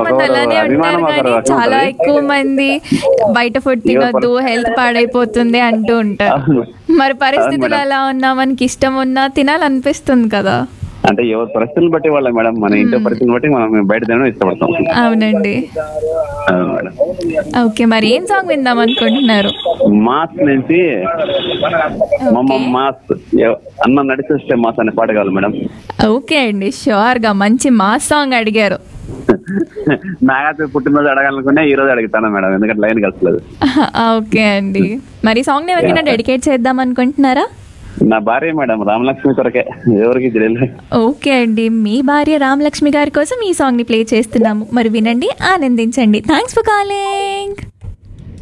మంది ఒకరు అలానే అభిమానం ఉంటారు ఒకరు కానీ అట్లా చాలా ఉంటది. ఎక్కువ మంది బయట ఫుడ్ తినొద్దు హెల్త్ పాడైపోతుంది అంటూ ఉంటారు అవును. మరి పరిస్థితులు మేడం. ఎలా ఉన్నా మనకి ఇష్టం ఉన్నా తినాలనిపిస్తుంది కదా అంటే ఎవరి పరిస్థితులను బట్టి వాళ్ళ మేడం మన ఇంట్లో పరిస్థితులను బట్టి మనం బయట తినడం ఇష్టపడతాం అవునండి అవును మేడం ఓకే మరి ఏం సాంగ్ విందాం అనుకుంటున్నారు మాస్ నుంచి మమ్మ మాస్ ఎవ- అన్న నడిచేస్తే మాస్ అనే పాట కావాలి మేడం ఓకే అండి షూర్ గా మంచి మాస్ సాంగ్ అడిగారు నాగైతే పుట్టినరోజు అడగాలనుకునే ఈ రోజు అడుగుతాను మేడం ఎందుకంటే లైన్ కలిసలేదు ఓకే అండి మరి సాంగ్ ఎవరికైనా డెడికేట్ చేద్దాం అనుకుంటున్నారా నా భార్య మేడం రామలక్ష్మి కొరకే ఎవరికి తెలియదు ఓకే అండి మీ భార్య రామలక్ష్మి గారి కోసం ఈ సాంగ్ ని ప్లే చేస్తున్నాము మరి వినండి ఆనందించండి థ్యాంక్స్ ఫర్ కాలింగ్